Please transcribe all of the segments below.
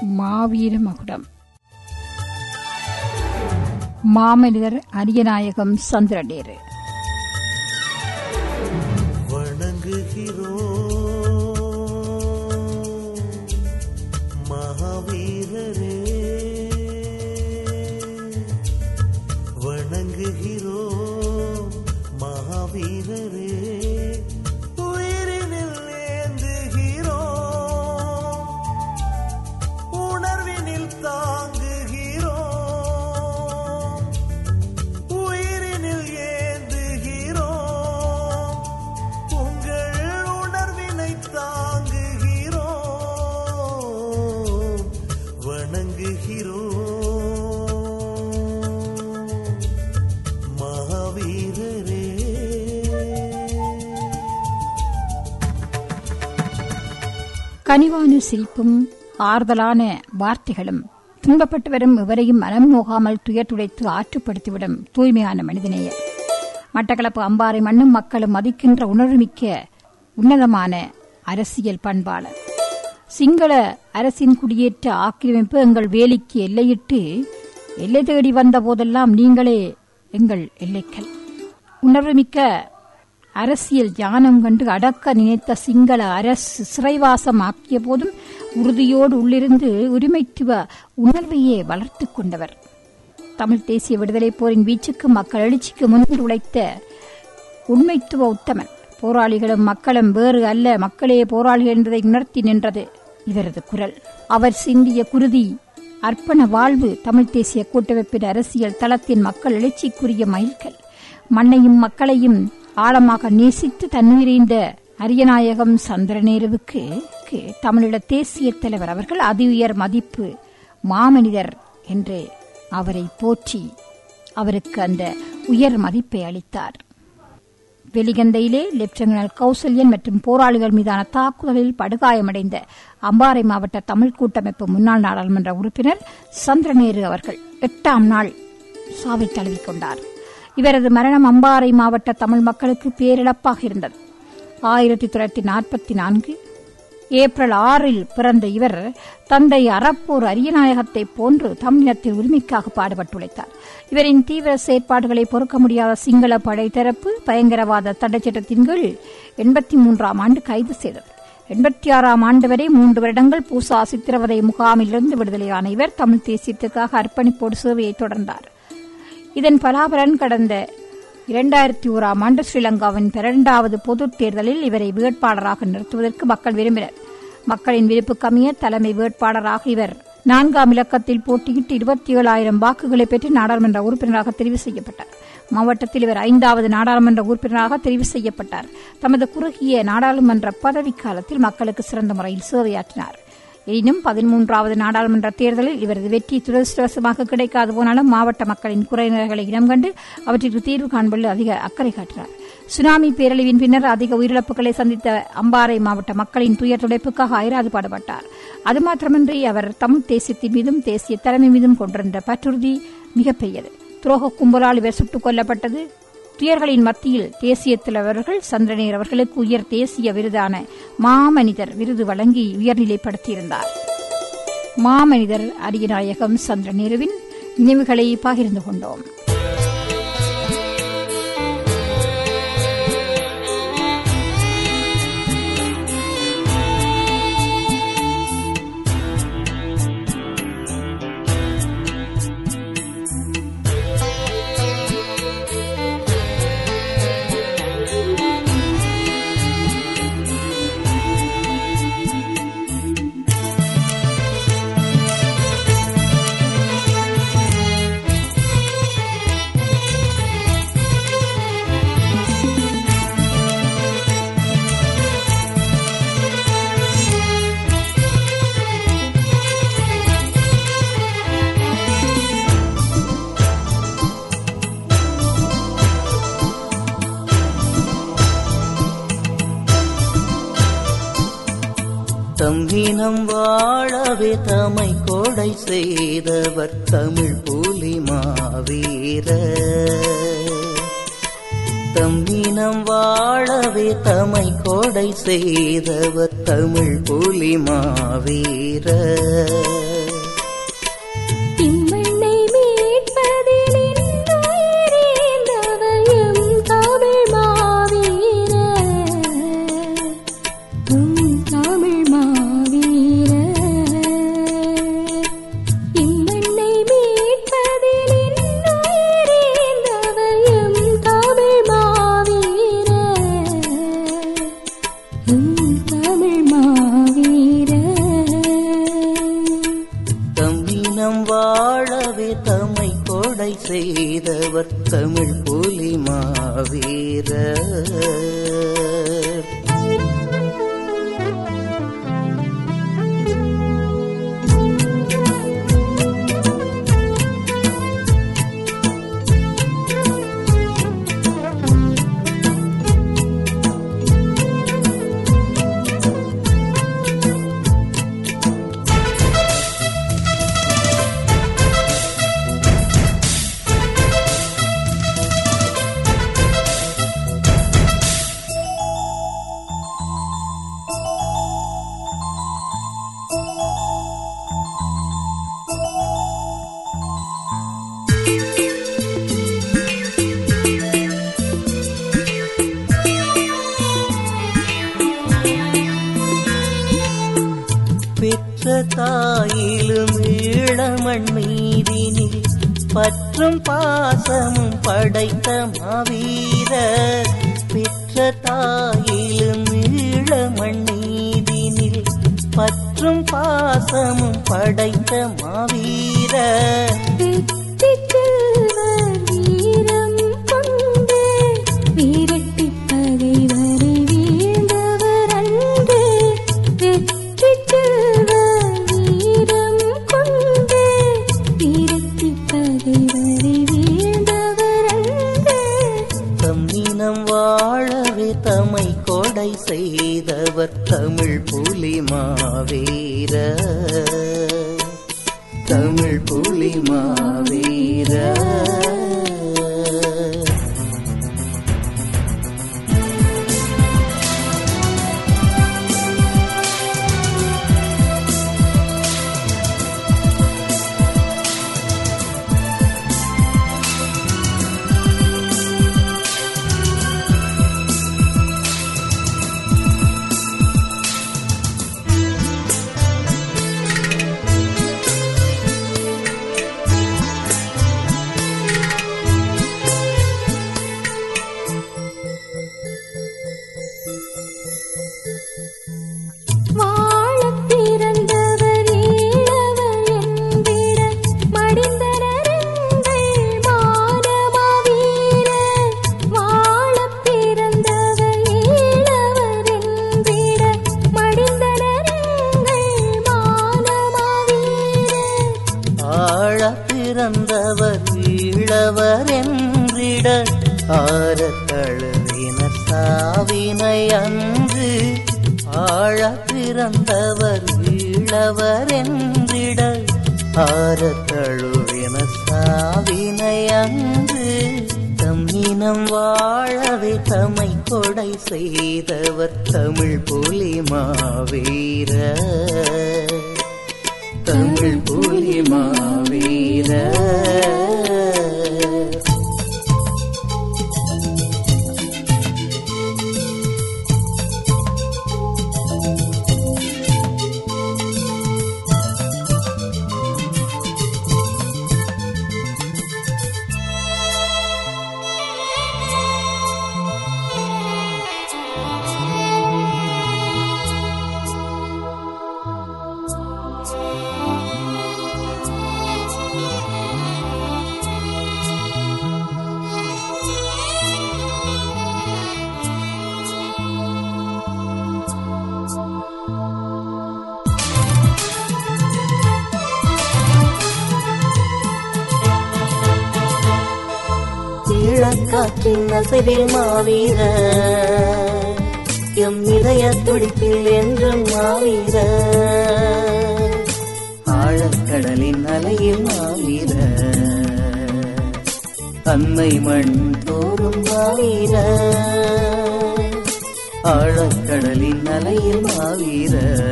மாவீர மகுடம் மாமனிதர் அரியநாயகம் சந்திரடேரு வணங்குகிறோம் மகாவீரரே வணங்குகிறோம் மகாவீரரே உயிரினில் ஏந்துகிறோம் உணர்வினில் தாங்குகிறோம் உயிரினில் ஏந்துகிறோம் உங்கள் உணர்வினை தாங்குகிறோம் வணங்குகிறோம் மகாவீரரே கனிவான சிரிப்பும் ஆறுதலான வார்த்தைகளும் துன்பப்பட்டு வரும் எவரையும் மனம் நோகாமல் துயர் துடைத்து ஆற்றுப்படுத்திவிடும் தூய்மையான மனிதநேயர் மட்டக்களப்பு அம்பாறை மண்ணும் மக்களும் மதிக்கின்ற உணர்வுமிக்க உன்னதமான அரசியல் பண்பாளர் சிங்கள அரசின் குடியேற்ற ஆக்கிரமிப்பு எங்கள் வேலிக்கு எல்லையிட்டு எல்லை தேடி வந்த போதெல்லாம் நீங்களே எங்கள் எல்லைக்கல் உணர்வுமிக்க அரசியல் ஞானம் கண்டு அடக்க நினைத்த சிங்கள அரசு சிறைவாசம் ஆக்கிய போதும் உறுதியோடு உள்ளிருந்து உரிமைத்துவ உணர்வையே வளர்த்துக் கொண்டவர் தமிழ் தேசிய விடுதலை போரின் வீச்சுக்கு மக்கள் எழுச்சிக்கு முன்னில் உழைத்த உண்மைத்துவ உத்தமன் போராளிகளும் மக்களும் வேறு அல்ல மக்களே போராளிகள் என்பதை உணர்த்தி நின்றது இவரது குரல் அவர் சிந்திய குருதி அர்ப்பண வாழ்வு தமிழ் தேசிய கூட்டமைப்பின் அரசியல் தளத்தின் மக்கள் எழுச்சிக்குரிய மைல்கல் மண்ணையும் மக்களையும் ஆழமாக நேசித்து தன்னுயிரிந்த அரியநாயகம் சந்திரநேருவுக்கு க்கு தமிழீழ தேசிய தலைவர் அவர்கள் அதி உயர் மதிப்பு மாமனிதர் என்று அவரை போற்றி அவருக்கு அந்த உயர் மதிப்பை அளித்தார் வெலிகந்தையிலே லெப்டினன்ட் கௌசல்யன் மற்றும் போராளிகள் மீதான தாக்குதலில் படுகாயமடைந்த அம்பாறை மாவட்ட தமிழ் கூட்டமைப்பு முன்னாள் நாடாளுமன்ற உறுப்பினர் சந்திரநேரு அவர்கள் எட்டாம் நாள் சாவை தழுவிக்கொண்டார் இவரது மரணம் அம்பாறை மாவட்ட தமிழ் மக்களுக்கு பேரிழப்பாக இருந்தது ஆயிரத்தி தொள்ளாயிரத்தி நாற்பத்தி நான்கு ஏப்ரல் ஆறில் பிறந்த இவர் தந்தை அறப்போர் அரியநாயகத்தை போன்று தமிழினத்தின் உரிமைக்காக பாடுபட்டுழைத்தார் இவரின் தீவிர செயற்பாடுகளை பொறுக்க முடியாத சிங்கள படைத்தரப்பு பயங்கரவாத தடைச்சட்டத்தின் கீழ் எண்பத்தி மூன்றாம் ஆண்டு கைது செய்தது எண்பத்தி ஆறாம் ஆண்டு வரை மூன்று வருடங்கள் பூசா சித்திரவதை முகாமிலிருந்து விடுதலையான இவர் தமிழ் தேசியத்துக்காக அர்ப்பணிப்போடு சேவையை தொடர்ந்தார் இதன் பலாபலன் கடந்த இரண்டாயிரத்தி ஓராம் ஆண்டு ஸ்ரீலங்காவின் இரண்டாவது பொதுத் தேர்தலில் இவரை வேட்பாளராக நிறுத்துவதற்கு மக்கள் விரும்பினர் மக்களின் விருப்புக்கமைய தலைமை வேட்பாளராக இவர் நான்காம் இலக்கத்தில் போட்டியிட்டு இருபத்தி ஏழாயிரம் வாக்குகளை பெற்று நாடாளுமன்ற உறுப்பினராக தெரிவு செய்யப்பட்டார் மாவட்டத்தில் இவர் ஐந்தாவது நாடாளுமன்ற உறுப்பினராக தெரிவு செய்யப்பட்டார் தமது குறுகிய நாடாளுமன்ற பதவிக்காலத்தில் மக்களுக்கு சிறந்த முறையில் சேவையாற்றினார் எனினும் பதிமூன்றாவது நாடாளுமன்ற தேர்தலில் இவரது வெற்றி துரதிருஷ்டவசமாக கிடைக்காது போனாலும் மாவட்ட மக்களின் குறைநிலைகளை இனம் கண்டு அவற்றிற்கு தீர்வு காண்பதில் அதிக அக்கறை காட்டினார் சுனாமி பேரழிவின் பின்னர் அதிக உயிரிழப்புகளை சந்தித்த அம்பாறை மாவட்ட மக்களின் துயர் துடைப்புக்காக அயராது பாடுபட்டார் அது மாத்திரமின்றி அவர் தமிழ் தேசியத்தின் மீதும் தேசிய தலைமை மீதும் கொண்டிருந்த பற்றுறுதி மிகப்பெரியது துரோக கும்பலால் இவர் சுட்டுக் கொல்லப்பட்டது துயர்களின் மத்தியில் தேசிய தலைவர்கள் சந்திரநேர் அவர்களுக்கு உயர் தேசிய விருதான மாமனிதர் விருது வழங்கி உயர்நிலைப்படுத்தியிருந்தார் மாமனிதர் அரியநாயகம் சந்திரநேருவின் நினைவுகளை பகிர்ந்து கொண்டோம் தம்மினம் வாழவே தமை கொடை செய்தவர் தமிழ் புலி மாவீர தம்மினம் வாழவே தமை கொடை செய்தவர் தமிழ் புலி மாவீர தம்மினம் வாழவே தம்மை கொடை செய்தவர் தமிழ் புலி மாவீரர் பெற்ற தாயிலும் ஈழமண் மீதினில் பற்றும் பாசமும் படைத்த மாவீரர் பெற்ற தாயிலும் ஈழமண் மீதினில் பற்றும் பாசமும் படைத்த மாவீரர் வெற்றிச் செல்வர் வீரம் கொண்டு வீரட்டிப் பகைவரை வீழ்ந்தவர் அன்று. வெற்றிச் செல்வர் வீரம் கொண்டு வீரட்டிப் பகைவரை வீழ்ந்தவர் அன்று. தம்மினம் வாழவே தமை கொடை செய்தவர் தமிழ் புலி மாவீர தமிழ் புலி மாவீர வாழப் பிறந்தவர் ஈழவர் என்றிட மடிந்தனர் எங்கள் மானமாவீரர். வாழப் பிறந்தவர் ஈழவர் என்றிட மடிந்தனர் எங்கள் மானமாவீரர். ஆழ பிறந்தவர் ஈழவர் என்றிட ஆர தழுவின சாவினை அன்று ஆழ பிறந்தவர் ஈழவர் என்றிட ஆர தழுவின சாவினை அன்று தம்மினம் வாழவே தமை கொடை செய்தவர் தமிழ் புலி மாவீர தமிழ் புலி மாவீர ஈழக்காற்றின் அசைவில் மாவீர எம் இதய துடிப்பில் என்றும் மாவீர ஆழக்கடலின் அலையில் மாவீர அன்னை மண் தோறும் மாவீர ஆழக்கடலின் அலையில் மாவீர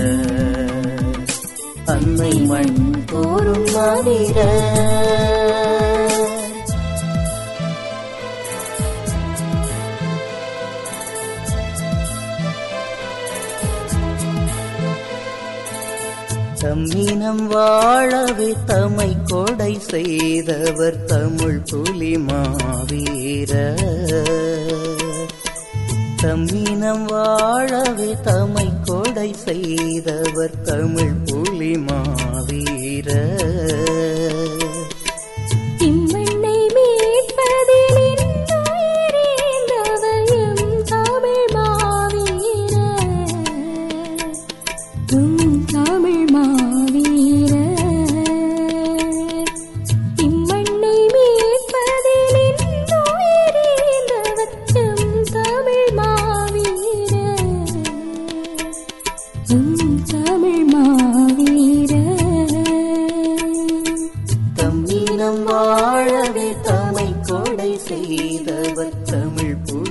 அன்னை மண் தோறும் மாவீர தம்மினம் வாழவே தமை கொடை செய்தவர் தமிழ் புலி மாவீர தம்மினம் வாழவே தமை கொடை செய்தவர் தமிழ் புலி மாவீர செய்தவர் தமிழ் புலி